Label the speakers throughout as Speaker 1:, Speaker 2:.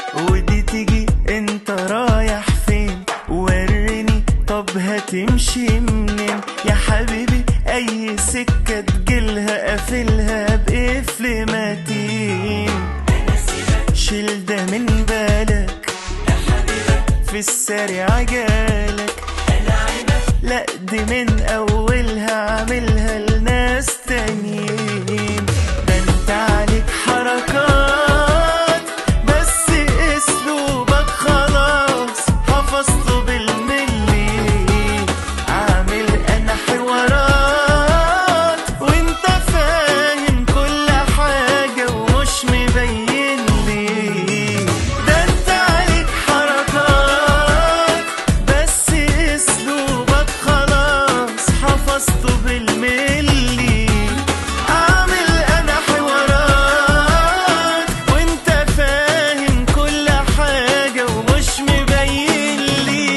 Speaker 1: ودي تيجي انت رايح فين وريني طب هتمشي منين يا حبيبي اي سكة تجيلها قافلها بقفل متين شيل ده من بالك في السريع جالك لا دي من اولها عاملها لناس تانيين ده انت عليك حركات بس اسلوبك خلاص حفظته بالملي عامل انا حوارات وانت فاهم كل حاجة ومش مبين لي ده انت عليك حركات بس اسلوبك خلاص حفظته بالملي عامل انا حوارات وانت فاهم كل حاجة ومش مبين لي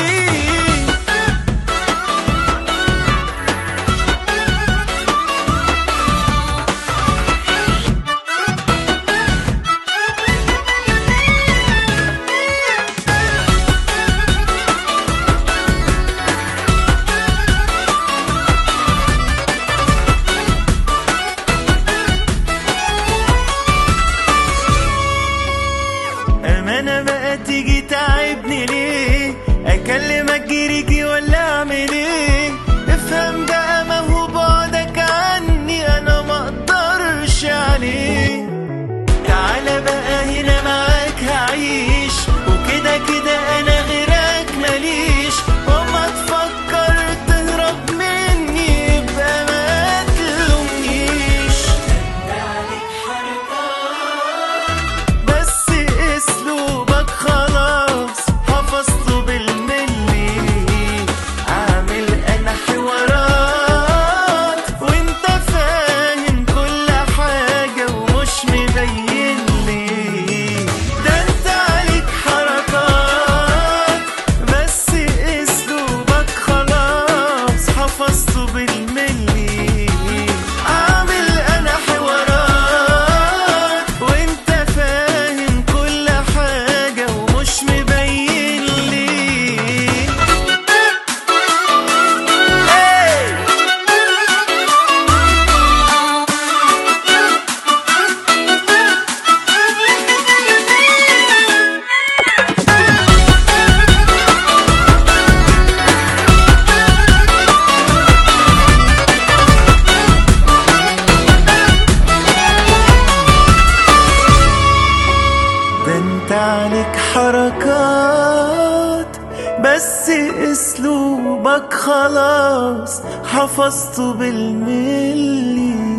Speaker 1: أمانة بقى تيجي تعبني ليه أكلمك جريجي ولا أعمل إيه افهم بقى ما هو بعدك عني أنا ما أقدرش عليه تعالى بقى هنا معاك هعيش وكده كده أنا غيرك ماليش وما تفكر تهرب مني يبقى ما تلومنيش بس اسلوبك خلاص حفظته بالملي عامل انا حوارات وانت فاهم كل حاجة ومش مبين لي ده انت عليك حركات بس اسلوبك خلاص حفظته بالملي عامل انا حوارات وانت فاهم كل حاجة ومش مبين لي Hey! ده انت عليك حركات بس اسلوبك خلاص حفظته بالملي